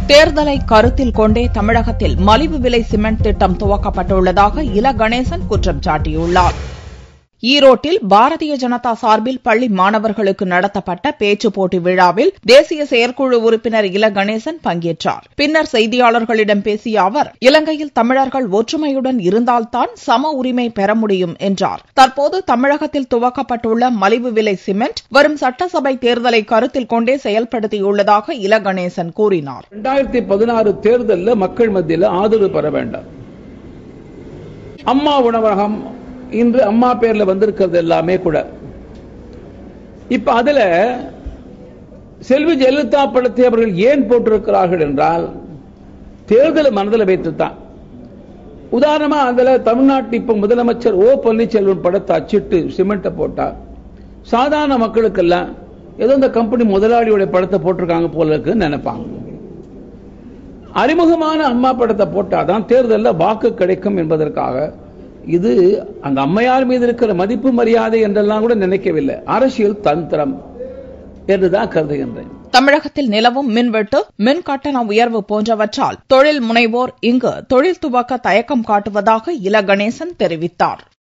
தேர்தலை கருத்தில் கொண்டே தமிழகத்தில் மலிவு விலை சிமெண்ட் திட்டம் துவக்கப்பட்டுள்ளதாக இல கணேசன் குற்றம் சாட்டியுள்ளார் ஈரோட்டில் பாரதிய ஜனதா சார்பில் பள்ளி மாணவர்களுக்கு நடத்தப்பட்ட பேச்சுப் போட்டி விழாவில் தேசிய செயற்குழு உறுப்பினர் இல கணேசன் பங்கேற்றார் பின்னர் செய்தியாளர்களிடம் பேசிய அவர் இலங்கையில் தமிழர்கள் ஒற்றுமையுடன் இருந்தால்தான் சம உரிமை பெற முடியும் என்றார் தற்போது தமிழகத்தில் துவக்கப்பட்டுள்ள மலிவு விலை சிமெண்ட் வரும் சட்டசபை தேர்தலை கருத்தில் கொண்டே செயல்படுத்தியுள்ளதாக இல கணேசன் கூறினார் ரெண்டாயிரத்தி பதினாறு தேர்தலில் மக்கள் மத்தியில் ஆதரவு பெற வேண்டாம் அம்மா உணவகம் இன்று அம்மா பேர்ல வந்திருக்கிறது எல்லாமே கூட இப்ப அதுல செல்வி ஜெயலலிதா படத்தை அவர்கள் ஏன் போட்டிருக்கிறார்கள் என்றால் தேர்தலை மனதில் வைத்துத்தான் உதாரணமா அதுல தமிழ்நாட்டு இப்ப முதலமைச்சர் ஓ பன்னீர்செல்வம் படத்தை அச்சிட்டு சிமெண்ட்டை போட்டா சாதாரண மக்களுக்கெல்லாம் ஏதோ இந்த கம்பெனி முதலாளியோட படத்தை போட்டிருக்காங்க போல இருக்குன்னு நினைப்பாங்க அறிமுகமான அம்மா படத்தை போட்டாதான் தேர்தலில் வாக்கு கிடைக்கும் என்பதற்காக இது அந்த அம்மையார் மீது இருக்கிற மதிப்பு மரியாதை என்றெல்லாம் கூட நினைக்கவில்லை அரசியல் தந்திரம் என்றுதான் கருதுகின்றேன் தமிழகத்தில் நிலவும் மின்வெட்டு மின் கட்டண உயர்வு போன்றவற்றால் தொழில் முனைவோர் இங்கு தொழில் துவக்க தயக்கம் காட்டுவதாக இல கணேசன் தெரிவித்தார்